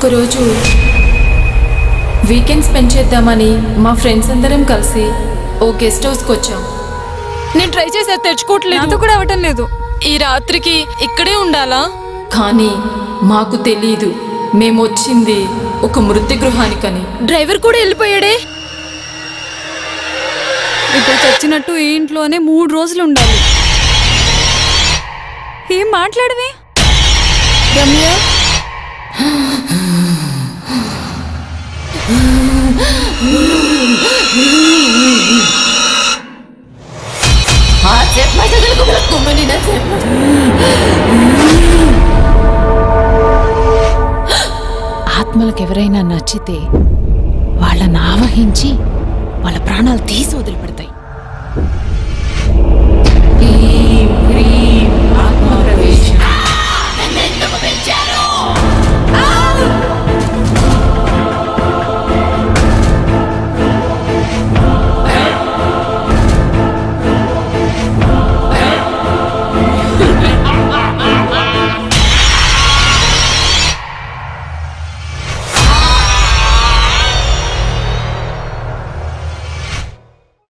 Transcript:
ఒకరోజు weekend spend చేద్దామని మా ఫ్రెండ్స్ అందరం కలిసి ఓ గెస్ట్ హౌస్కి వచ్చాం నేను ట్రై చేసా తెచ్చుకోవట్లేదు నాతో కూడా అవ్వటం లేదు ఈ రాత్రికి ఇక్కడే ఉండాలా కానీ మాకు తెలీదు మేము వచ్చింది ఒక మృత్యు గృహానికని డ్రైవర్ కూడా వెళ్ళిపోయాడే ఇప్పుడు చచ్చినట్టు ఈ ఇంట్లోనే మూడు రోజులు ఉండాలి ఏం మాట్లాడవే రమ్య ఆత్మలకు ఎవరైనా నచ్చితే వాళ్ళని ఆవహించి వాళ్ళ ప్రాణాలు తీసి వదిలిపెడతాయి